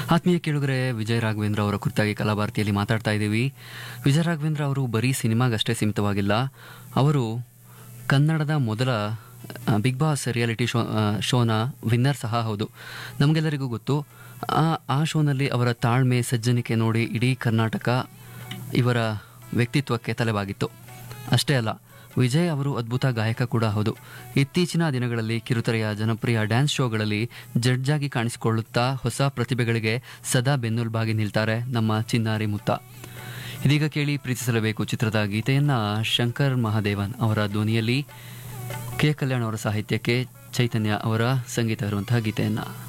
ಆತ್ಮೀಯ ಕೇಳುಗರೆ ವಿಜಯ ರಾಘವೇಂದ್ರ ಅವರ ಕುರಿತಾಗಿ ಕಲಾಭಾರತಿಯಲ್ಲಿ ಮಾತಾಡ್ತಾ ಇದ್ದೀವಿ ವಿಜಯ ರಾಘವೇಂದ್ರ ಅವರು ಬರೀ ಸಿನಿಮಾಗಷ್ಟೇ ಸೀಮಿತವಾಗಿಲ್ಲ ಅವರು ಕನ್ನಡದ ಮೊದಲ ಆ, ಬಿಗ್ ಬಾಸ್ ರಿಯಾಲಿಟಿ ಶೋ ಆ, ಶೋನ ವಿನ್ನರ್ ಸಹ ಹೌದು ನಮಗೆಲ್ಲರಿಗೂ ಗೊತ್ತು ಆ ಆ ಶೋನಲ್ಲಿ ಅವರ ತಾಳ್ಮೆ ಸಜ್ಜನಿಕೆ ನೋಡಿ ಇಡೀ ಕರ್ನಾಟಕ ಇವರ ವ್ಯಕ್ತಿತ್ವಕ್ಕೆ ತಲೆಬಾಗಿತ್ತು ಅಷ್ಟೇ ಅಲ್ಲ ವಿಜಯ್ ಅವರು ಅದ್ಭುತ ಗಾಯಕ ಕೂಡ ಹೌದು ಇತ್ತೀಚಿನ ದಿನಗಳಲ್ಲಿ ಕಿರುತೆರೆಯ ಜನಪ್ರಿಯ ಡ್ಯಾನ್ಸ್ ಶೋಗಳಲ್ಲಿ ಜಡ್ಜ್ ಆಗಿ ಕಾಣಿಸಿಕೊಳ್ಳುತ್ತಾ ಹೊಸ ಪ್ರತಿಭೆಗಳಿಗೆ ಸದಾ ಬೆನ್ನೆಲುಬಾಗಿ ನಿಲ್ತಾರೆ ನಮ್ಮ ಚಿನ್ನಾರಿ ಮುತ್ತ ಇದೀಗ ಕೇಳಿ ಪ್ರೀತಿಸಲೇಬೇಕು ಚಿತ್ರದ ಗೀತೆಯನ್ನ ಶಂಕರ್ ಮಹಾದೇವನ್ ಅವರ ಧ್ವನಿಯಲ್ಲಿ ಕೆ ಕಲ್ಯಾಣ್ ಅವರ ಸಾಹಿತ್ಯಕ್ಕೆ ಚೈತನ್ಯ ಅವರ ಸಂಗೀತ ಇರುವಂತಹ ಗೀತೆಯನ್ನ